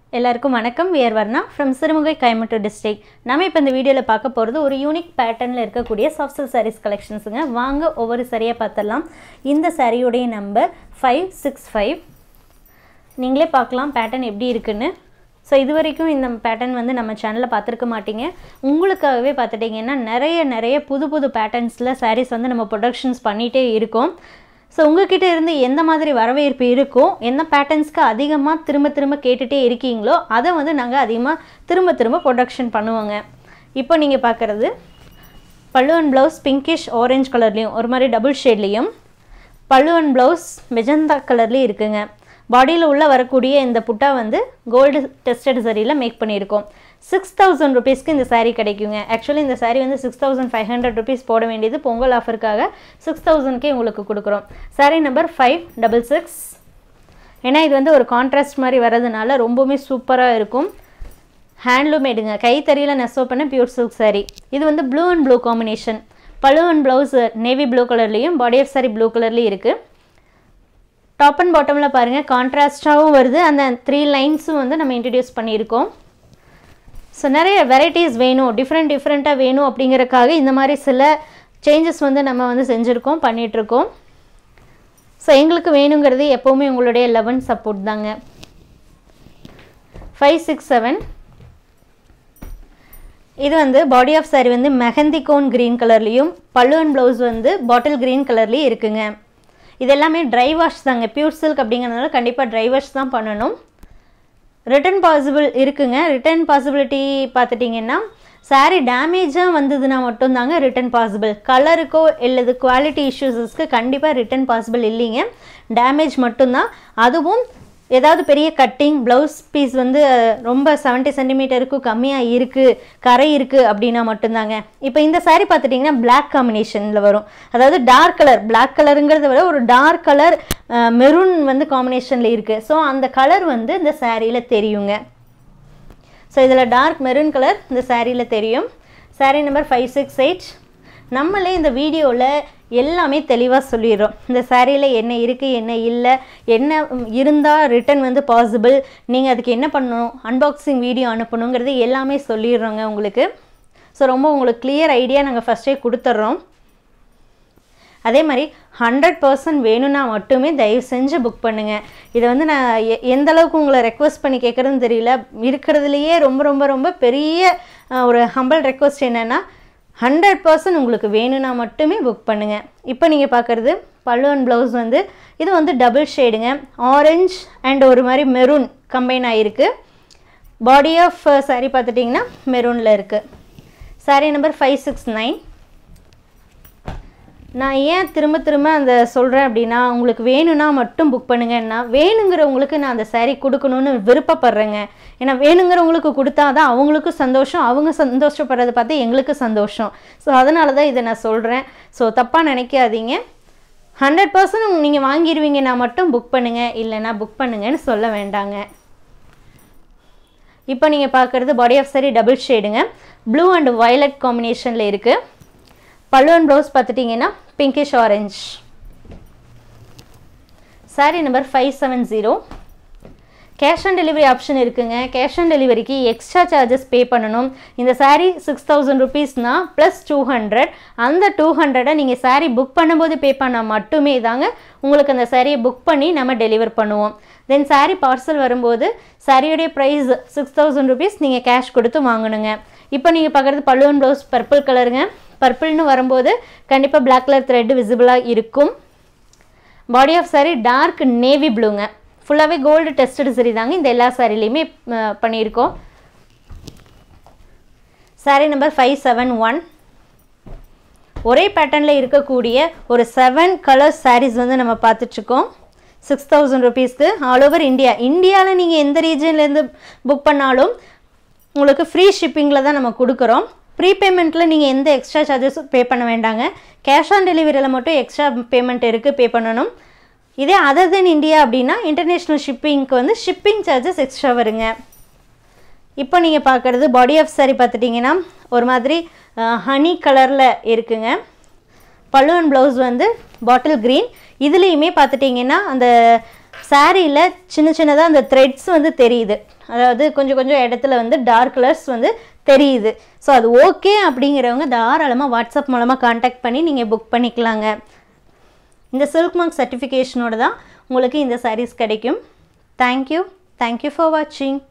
எல்லாருக்கும் வணக்கம் we are Varna from Sirumugai Coimbatore district நம்ம இப்போ இந்த வீடியோவில் பார்க்க போகிறது ஒரு யூனிக் பேட்டர்னில் இருக்கக்கூடிய சாஃப்ட் சில்க் சாரீஸ் கலெக்ஷன்ஸுங்க வாங்க ஒவ்வொரு சரியாக பார்த்துடலாம் இந்த சாரியுடைய நம்பர் ஃபைவ் சிக்ஸ் ஃபைவ் நீங்களே பார்க்கலாம் பேட்டர்ன் எப்படி இருக்குன்னு ஸோ இது வரைக்கும் இந்த பேட்டர்ன் வந்து நம்ம சேனலில் பார்த்துருக்க மாட்டீங்க உங்களுக்காகவே பார்த்துட்டிங்கன்னா நிறைய நிறைய புது புது பேட்டர்ன்ஸில் சாரீஸ் வந்து நம்ம ப்ரொடக்ஷன்ஸ் பண்ணிகிட்டே இருக்கோம் ஸோ உங்ககிட்ட இருந்து எந்த மாதிரி வரவேற்பு இருக்கோ எந்த பேட்டர்ன்ஸ்க்கு அதிகமாக திரும்ப திரும்ப கேட்டுகிட்டே இருக்கீங்களோ அதை வந்து நாங்கள் அதிகமாக திரும்ப திரும்ப ப்ரொடக்ஷன் பண்ணுவோங்க இப்போ நீங்கள் பார்க்குறது பல்லுவன் ப்ளவுஸ் பிங்கிஷ் ஆரஞ்ச் கலர்லேயும் ஒரு மாதிரி டபுள் ஷேட்லேயும் பல்லுவன் ப்ளவுஸ் மெஜந்தா கலர்லேயும் இருக்குங்க பாடியில் உள்ளே வரக்கூடிய இந்த புட்டா வந்து கோல்டு டெஸ்டட் சரியில் மேக் பண்ணியிருக்கோம் சிக்ஸ் தௌசண்ட் ருபீஸ்க்கு இந்த saree கிடைக்குங்க ஆக்சுவலி இந்த saree வந்து six thousand five hundred rupees போட வேண்டியது பொங்கல் ஆஃபருக்காக சிக்ஸ் தௌசண்ட்கே உங்களுக்கு கொடுக்குறோம் saree number five double six ஏன்னா இது வந்து ஒரு கான்ட்ராஸ்ட் மாதிரி வர்றதுனால ரொம்பவுமே சூப்பராக இருக்கும் ஹேண்ட்லூமேடுங்க கைத்தறியில் நெசவு பண்ண பியூர் சில்க் saree இது வந்து ப்ளூ அண்ட் ப்ளூ காம்பினேஷன் பழு அண்ட் ப்ளவுஸ் நேவி ப்ளூ கலர்லேயும் பாடி ஆஃப் saree ப்ளூ கலர்லேயும் இருக்குது டாப் அண்ட் பாட்டமில் பாருங்கள் கான்ட்ராஸ்டாகவும் வருது அந்த த்ரீ லைன்ஸும் வந்து நம்ம இன்ட்ரடியூஸ் பண்ணியிருக்கோம் ஸோ நிறைய வெரைட்டிஸ் வேணும் டிஃப்ரெண்ட் டிஃப்ரெண்ட்டாக வேணும் அப்படிங்கறக்காக இந்த மாதிரி சில சேஞ்சஸ் வந்து நம்ம வந்து செஞ்சுருக்கோம் பண்ணிகிட்ருக்கோம் ஸோ எங்களுக்கு வேணுங்கிறது எப்போவுமே உங்களுடைய லெவன் சப்போர்ட் தாங்க ஃபைவ் சிக்ஸ் செவன் இது வந்து பாடி ஆஃப் saree வந்து மெஹந்தி கோன் க்ரீன் கலர்லேயும் பல்லு அண்ட் ப்ளவுஸ் வந்து பாட்டில் க்ரீன் கலர்லேயும் இருக்குங்க இது எல்லாமே ட்ரை வாஷ் தாங்க பியூர் சில்க் அப்படிங்கிறதுனால கண்டிப்பாக ட்ரை வாஷ் தான் பண்ணணும் ரிட்டர்ன் பாசிபிள் இருக்குங்க ரிட்டர்ன் பாசிபிலிட்டி பார்த்துட்டிங்கன்னா saree டேமேஜாக வந்ததுன்னா மட்டும்தாங்க ரிட்டர்ன் பாசிபிள் கலருக்கோ இல்லது குவாலிட்டி இஷ்யூஸஸ்க்கு கண்டிப்பாக ரிட்டர்ன் பாசிபிள் இல்லைங்க டேமேஜ் மட்டும்தான் அதுவும் ஏதாவது பெரிய கட்டிங் ப்ளவுஸ் பீஸ் வந்து அஹ், ரொம்ப செவன்ட்டி சென்டிமீட்டருக்கும் கம்மியாக இருக்குது கரை இருக்குது அப்படின்னா மட்டும்தாங்க இப்போ இந்த saree பார்த்துட்டிங்கன்னா பிளாக் காம்பினேஷனில் வரும் அதாவது டார்க் கலர் பிளாக் கலருங்கிறத விட ஒரு டார்க் கலர் மெரூன் வந்து காம்பினேஷனில் இருக்குது ஸோ அந்த கலர் வந்து இந்த சாரியில் தெரியுங்க ஸோ இதில் டார்க் மெரூன் கலர் இந்த சாரியில் தெரியும் saree number five six eight நம்மளே இந்த வீடியோவில் எல்லாமே தெளிவாக சொல்லிடுறோம் இந்த சாரியில் என்ன இருக்குது என்ன இல்லை என்ன இருந்தால் ரிட்டன் வந்து பாசிபிள் நீங்கள் அதுக்கு என்ன பண்ணணும் அன்பாக்சிங் வீடியோ அனுப்பணுங்கிறது எல்லாமே சொல்லிடுறோங்க உங்களுக்கு ஸோ ரொம்ப உங்களுக்கு கிளியர் ஐடியா நாங்கள் ஃபஸ்ட்டே கொடுத்துட்றோம் அதே மாதிரி ஹண்ட்ரட் பர்சன்ட் வேணும்னா மட்டுமே தயவு செஞ்சு புக் பண்ணுங்கள் இதை வந்து நான் எ- எந்த அளவுக்கு உங்களை ரெக்வஸ்ட் பண்ணி கேட்குறதுன்னு தெரியல இருக்கிறதுலையே ரொம்ப ரொம்ப ரொம்ப பெரிய அஹ், ஒரு ஹம்பிள் ரெக்வஸ்ட் என்னென்னா ஹண்ட்ரட் பர்சன்ட் உங்களுக்கு வேணும்னா மட்டுமே புக் பண்ணுங்கள் இப்போ நீங்கள் பார்க்குறது பல்லு அண்ட் ப்ளவுஸ் வந்து இது வந்து டபுள் ஷேடுங்க ஆரஞ்ச் அண்ட் ஒரு மாதிரி மெரூன் கம்பைன் ஆகிருக்கு பாடி ஆஃப் saree பார்த்துட்டிங்கன்னா மெரூனில் இருக்குது saree number five six nine நான் ஏன் திரும்ப திரும்ப அந்த சொல்கிறேன் அப்படின்னா உங்களுக்கு வேணும்னா மட்டும் புக் பண்ணுங்கன்னா வேணுங்கிறவங்களுக்கு நான் அந்த saree கொடுக்கணும்னு விருப்பப்படுறேங்க ஏன்னா வேணுங்கிறவங்களுக்கு கொடுத்தா தான் அவங்களுக்கும் சந்தோஷம் அவங்க சந்தோஷப்படுறதை பார்த்து எங்களுக்கு சந்தோஷம் ஸோ அதனால தான் இதை நான் சொல்கிறேன் ஸோ தப்பாக நினைக்காதீங்க ஹண்ட்ரட் பர்சன்ட் நீங்கள் வாங்கிடுவீங்கன்னா மட்டும் புக் பண்ணுங்கள் இல்லைன்னா புக் பண்ணுங்கன்னு சொல்ல வேண்டாங்க இப்போ நீங்கள் பார்க்குறது பாடி ஆஃப் saree டபுள் ஷேடுங்க ப்ளூ அண்ட் violet காம்பினேஷனில் இருக்குது பல்லு அண்ட் ப்ளவுஸ் பார்த்துட்டிங்கன்னா pinkish orange saree number five seven zero cash on delivery option இருக்குங்க கேஷ் ஆன் டெலிவரிக்கு எக்ஸ்ட்ரா சார்ஜஸ் பே பண்ணணும் இந்த saree சிக்ஸ் தௌசண்ட் ருபீஸ்னா ப்ளஸ் டூ ஹண்ட்ரட் அந்த டூ ஹண்ட்ரடை நீங்கள் saree புக் பண்ணும்போது பே பண்ணால் மட்டுமே தாங்க உங்களுக்கு அந்த சாரியை புக் பண்ணி நம்ம டெலிவர் பண்ணுவோம் தென் saree பார்சல் வரும்போது சாரியோடைய ப்ரைஸ் சிக்ஸ் தௌசண்ட் ருபீஸ் நீங்கள் கேஷ் கொடுத்து வாங்கணுங்க இப்போ நீங்கள் பார்க்குறது பல்லுவன் ப்ளவுஸ் பர்பிள் கலருங்க பர்பிள்னு வரும்போது கண்டிப்பாக Black கலர் த்ரெட் விசிபிளாக இருக்கும் body of saree dark navy ப்ளூங்க ஃபுல்லாகவே கோல்டு டெஸ்டட் சரி தாங்க இந்த எல்லா சாரிலையுமே பண்ணியிருக்கோம் saree number five seven one ஒரே பேட்டர்னில் இருக்கக்கூடிய ஒரு செவன் கலர் sarees வந்து நம்ம பார்த்துட்ருக்கோம் சிக்ஸ் தௌசண்ட் ருபீஸ்க்கு ஆல் ஓவர் இந்தியா இந்தியாவில் நீங்கள் எந்த ரீஜன்லேருந்து புக் பண்ணாலும் உங்களுக்கு ஃப்ரீ ஷிப்பிங்கில் தான் நம்ம கொடுக்குறோம் ப்ரீபேமெண்ட்டில் நீங்கள் எந்த எக்ஸ்ட்ரா சார்ஜஸும் பே பண்ண வேண்டாங்க கேஷ் ஆன் டெலிவரியில் மட்டும் எக்ஸ்ட்ரா பேமெண்ட் இருக்குது பே பண்ணணும் இதே அதர் தென் இந்தியா அப்படின்னா இன்டர்நேஷ்னல் ஷிப்பிங்க்கு வந்து ஷிப்பிங் சார்ஜஸ் எக்ஸ்ட்ரா வருங்க இப்போ நீங்கள் பார்க்குறது பாடி ஆஃப் saree பார்த்துட்டிங்கன்னா ஒரு மாதிரி ஹனி கலரில் இருக்குங்க பல்லு அண்ட் ப்ளவுஸ் வந்து பாட்டில் க்ரீன் இதுலேயுமே பார்த்துட்டிங்கன்னா அந்த சாரியில் சின்ன சின்னதாக அந்த த்ரெட்ஸ் வந்து தெரியுது அதாவது கொஞ்சம் கொஞ்சம் இடத்துல வந்து டார்க் கலர்ஸ் வந்து தெரியுது ஸோ அது ஓகே அப்படிங்கிறவங்க தாராளமாக வாட்ஸ்அப் மூலமாக காண்டாக்ட் பண்ணி நீங்கள் புக் பண்ணிக்கலாங்க இந்த சில்க் மார்க் சர்டிஃபிகேஷனோட தான் உங்களுக்கு இந்த sarees கிடைக்கும் தேங்க்யூ தேங்க்யூ ஃபார் வாட்சிங்